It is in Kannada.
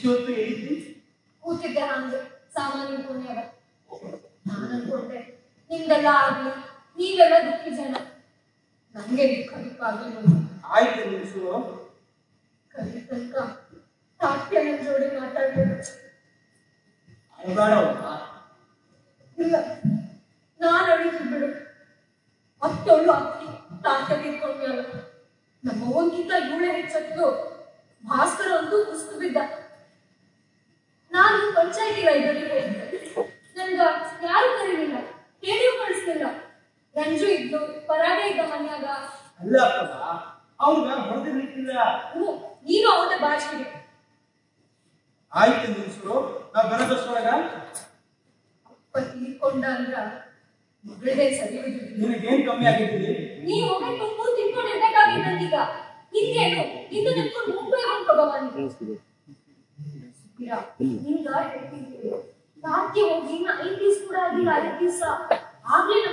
ಇಷ್ಟು ಹೊತ್ತು ಹೇಳಿದ್ರಿ ಕೂತಿದ್ದೆ ಹಂಗೆ ಸಾಮಾನ್ಯ ಪುಣ್ಯದ ನಾನು ಅನ್ಕೊಂಡೆ ನಿಮ್ದೆಲ್ಲ ಆಗ್ಲಿ ನೀವೆಲ್ಲ ದುಃಖಿ ಜನ ನಂಗೆ ದುಃಖ ದುಃಖ ಆಗ್ಲಿ ಆಯ್ತು ನಿಲ್ಸು ಕಲಿ ತನಕ ತಾಟ್ಯ ನನ್ ಜೋಡಿ ಮಾತಾಡ್ಬೇಕು ಅಳಬೇಡವ್ವ. ಇಲ್ಲ ನಾನು ಅಳಿತು ಬಿಡು ಅತ್ತೊಳ್ಳು ಅತ್ತಿ ತಾತ ತಿಳ್ಕೊಂಡ್ಯಲ್ಲ ನಮ್ಮ ಅವ್ವನ್ಗಿಂತ ಇವಳೆ ಹೆಚ್ಚತ್ತು ಭಾಸ್ಕರ ಅಂತೂ ಕುಸ್ತು ಬಿದ್ದ ನಾನು ಪಂಚಾಯತಿ ಲೈಬ್ರರಿ ಹೋಗಿದ್ದೆ ನನ್ಗ ಯಾರು ಕರೀಲಿಲ್ಲ ಹೇಳಿಯೂ ಕಳಿಸ್ಲಿಲ್ಲ ರಂಜು ಇದ್ದು ಪರಾಡೆ ಇದ್ದ ಮನ್ಯಾಗ ಅಲ್ಲ ಅಕ್ಕವ್ವ, ಅವ್ನ್ಗ ಹೊಡೆದಿರ್ಲಿಕ್ಕಿಲ್ಲ ಹ್ಞೂ ನೀನು ಅವನ ಭಾಷೆಗೆ ಆಯ್ತು ನಿಲ್ಸು ನಾ ಬರೋದಷ್ಟೊಳಗ ಅಪ್ಪ ತೀರ್ಕೊಂಡ ಅಂದ್ರ ಮಗಳದೇ ಸರಿ ಹೋಯ್ತು ನಿನಗೇನ್ ಕಮ್ಮಿ ಆಗಿದ್ದೀನಿ ನೀ ಒಮ್ಮೆ ತುಂಬ ತಿನ್ಕೊಂಡಿರ್ಬೇಕಾಗಿತ್ತಂತೀಗ ಹಿಂಗೇನು ನಿಂದು ನಿಂತ್ಕೊಂಡು ಮುಂಬೈ ಹೊಂಟು ಭವಾನಿ ಸುಬ್ಬೀರ, ನಿಂಗ ಹೇಳ್ತಿದ್ದೀನಿ ರಾತ್ರಿ ಹೋಗಿ ಇನ್ನ ಐದ್ ದಿವ್ಸ ಕೂಡ ಆಗಿಲ್ಲ ಐದ್ ದಿವ್ಸ ಆಗ್ಲೇ ನಮ್ಮ